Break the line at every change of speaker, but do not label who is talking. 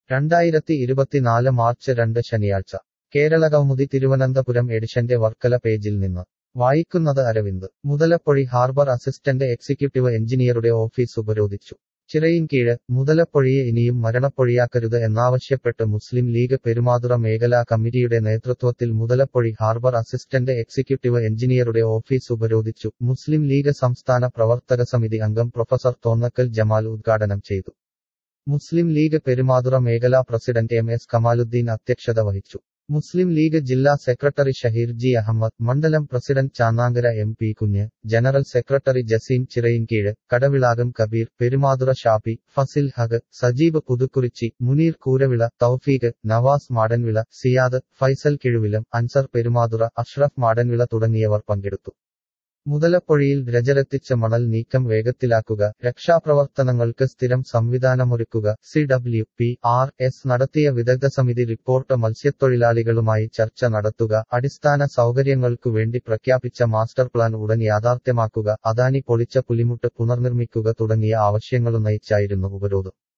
രണ്ടായിരത്തി ഇരുപത്തിനാല് മാർച്ച് രണ്ട് ശനിയാഴ്ച കേരള കൗമുദി തിരുവനന്തപുരം എഡിഷന്റെ വർക്കല പേജിൽ നിന്ന് വായിക്കുന്നത് Aravind Muthalappozhi harbour assistant executive എഞ്ചിനീയറുടെ ഓഫീസ് ഉപരോധിച്ചു ചിറയിൻകീഴ് മുതലപ്പൊഴിയെ ഇനിയും മരണപ്പൊഴിയാക്കരുത് എന്നാവശ്യപ്പെട്ട് മുസ്ലിം ലീഗ് പെരുമാതുറ മേഖലാ കമ്മിറ്റിയുടെ നേതൃത്വത്തിൽ മുതലപ്പൊഴി ഹാർബർ അസിസ്റ്റന്റ് എക്സിക്യൂട്ടീവ് എഞ്ചിനീയറുടെ ഓഫീസ് ഉപരോധിച്ചു മുസ്ലിം ലീഗ് സംസ്ഥാന പ്രവർത്തക സമിതി അംഗം പ്രൊഫസർ തോന്നക്കൽ ജമാൽ ഉദ്ഘാടനം ചെയ്തു മുസ്ലിം ലീഗ് പെരുമാതുറ മേഖലാ പ്രസിഡന്റ് എം എസ് കമാലുദ്ദീൻ അധ്യക്ഷത വഹിച്ചു മുസ്ലിം ലീഗ് ജില്ലാ സെക്രട്ടറി ഷഹീർ ജി അഹമ്മദ് മണ്ഡലം president Channankara M P Kunju general secretary Jaseem Chirayinkeezhu Kadavilakam Kabeer Perumathura Shafi Fasil Haq Sajeeb Puthukurichi Muneer Kooravila Thoufeeq Navas Madanvila Siyad Faisal Kizhuvilam Ansar Perumathura Ashraf Madanvila തുടങ്ങിയവർ പങ്കെടുത്തു മുതലപ്പൊഴിയിൽ രജരെത്തിച്ച മണൽ നീക്കം വേഗത്തിലാക്കുക രക്ഷാപ്രവർത്തനങ്ങൾക്ക് സ്ഥിരം സംവിധാനമൊരുക്കുക C W P R S നടത്തിയ വിദഗ്ധ സമിതി റിപ്പോർട്ട് മത്സ്യത്തൊഴിലാളികളുമായി ചർച്ച നടത്തുക അടിസ്ഥാന സൗകര്യങ്ങൾക്കു വേണ്ടി പ്രഖ്യാപിച്ച മാസ്റ്റർ പ്ലാൻ ഉടൻ യാഥാർത്ഥ്യമാക്കുക അദാനി പൊളിച്ച പുലിമുട്ട് പുനർനിർമ്മിക്കുക തുടങ്ങിയ ആവശ്യങ്ങളുന്നയിച്ചായിരുന്നു ഉപരോധം